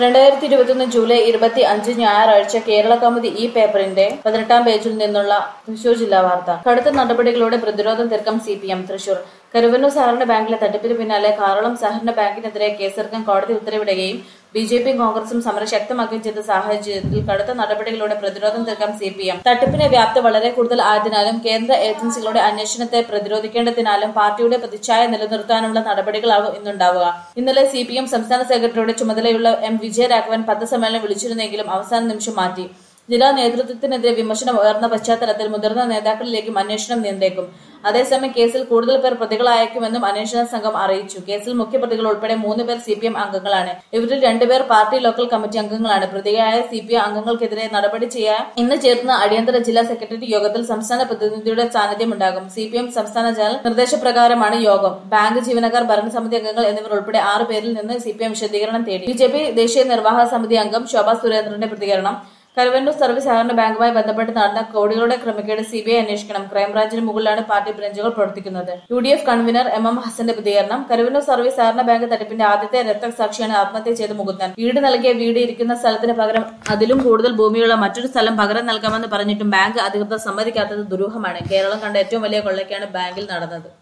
രണ്ടായിരത്തി ഇരുപത്തിയൊന്ന് ജൂലൈ ഇരുപത്തി അഞ്ച് ഞായറാഴ്ച കേരള കൗമുദി ഈ പേപ്പറിന്റെ പതിനെട്ടാം പേജിൽ നിന്നുള്ള തൃശൂർ ജില്ലാ വാർത്ത കടുത്ത നടപടികളോടെ പ്രതിരോധം തീർക്കാം C P M Thrissur Karuvannur സഹകരണ ബാങ്കിലെ തട്ടിപ്പിന് പിന്നാലെ കാറളം സഹകരണ ബാങ്കിനെതിരെ കേസെടുക്കാൻ കോടതി ഉത്തരവിടുകയും ബി ജെ പിയും കോൺഗ്രസും സമരം ശക്തമാക്കുകയും ചെയ്ത സാഹചര്യത്തിൽ കടുത്ത നടപടികളോടെ പ്രതിരോധം തീർക്കാം സി പി എം തട്ടിപ്പിന്റെ വ്യാപ്തി വളരെ കൂടുതൽ ആയതിനാലും കേന്ദ്ര ഏജൻസികളുടെ അന്വേഷണത്തെ പ്രതിരോധിക്കേണ്ടതിനാലും പാർട്ടിയുടെ പ്രതിച്ഛായ നിലനിർത്താനുള്ള നടപടികളാവും ഇന്നുണ്ടാവുക ഇന്നലെ സി പി എം സംസ്ഥാന സെക്രട്ടറിയുടെ ചുമതലയുള്ള എം വിജയരാഘവൻ പത്രസമ്മേളനം വിളിച്ചിരുന്നെങ്കിലും അവസാന നിമിഷം മാറ്റി ജില്ലാ നേതൃത്വത്തിനെതിരെ വിമർശനം ഉയർന്ന പശ്ചാത്തലത്തിൽ മുതിർന്ന നേതാക്കളിലേക്കും അന്വേഷണം നീണ്ടേക്കും അതേസമയം കേസിൽ കൂടുതൽ പേർ പ്രതികളായേക്കുമെന്നും അന്വേഷണ സംഘം അറിയിച്ചു കേസിൽ മുഖ്യപ്രതികൾ ഉൾപ്പെടെ മൂന്ന് പേർ സി പി എം അംഗങ്ങളാണ് ഇവരിൽ രണ്ടുപേർ പാർട്ടി ലോക്കൽ കമ്മിറ്റി അംഗങ്ങളാണ് പ്രതിയായ സി പി എം അംഗങ്ങൾക്കെതിരെ നടപടി ചെയ്യാൻ ഇന്ന് ചേർന്ന അടിയന്തര ജില്ലാ സെക്രട്ടറി യോഗത്തിൽ സംസ്ഥാന പ്രതിനിധിയുടെ സാന്നിധ്യമുണ്ടാകും സി പി എം സംസ്ഥാന ജനറൽ നിർദ്ദേശപ്രകാരമാണ് യോഗം ബാങ്ക് ജീവനക്കാർ ഭരണസമിതി അംഗങ്ങൾ എന്നിവർ ഉൾപ്പെടെ ആറ് പേരിൽ നിന്ന് സി പി എം വിശദീകരണം തേടി ബി ജെ പി ദേശീയ നിർവാഹക സമിതി അംഗം ശോഭാ സുരേന്ദ്രന്റെ പ്രതികരണം കരുവന്നൂർ സർവീസ് സഹകരണ ബാങ്കുമായി ബന്ധപ്പെട്ട് നടന്ന കോടികളുടെ ക്രമക്കേട് സിബിഐ അന്വേഷിക്കണം ക്രൈംബ്രാഞ്ചിന് മുകളിലാണ് പാർട്ടി ബ്രാഞ്ചുകൾ പ്രവർത്തിക്കുന്നത് U D F convener M M ഹസന്റെ പ്രതികരണം കരുവന്നൂർ സർവീസ് സഹകരണ ബാങ്ക് തട്ടിപ്പിന്റെ ആദ്യത്തെ രക്തസാക്ഷിയാണ് ആത്മഹത്യ ചെയ്ത മുകുന്ദൻ വീട് നൽകിയ വീട് ഇരിക്കുന്ന സ്ഥലത്തിന് പകരം അതിലും കൂടുതൽ ഭൂമിയുള്ള മറ്റൊരു സ്ഥലം പകരം നൽകാമെന്ന് പറഞ്ഞിട്ടും ബാങ്ക് അധികൃതർ സമ്മതിക്കാത്തത് ദുരൂഹമാണ് കേരളം കണ്ട ഏറ്റവും വലിയ കൊള്ളയ്ക്കാണ് ബാങ്കിൽ നടന്നത്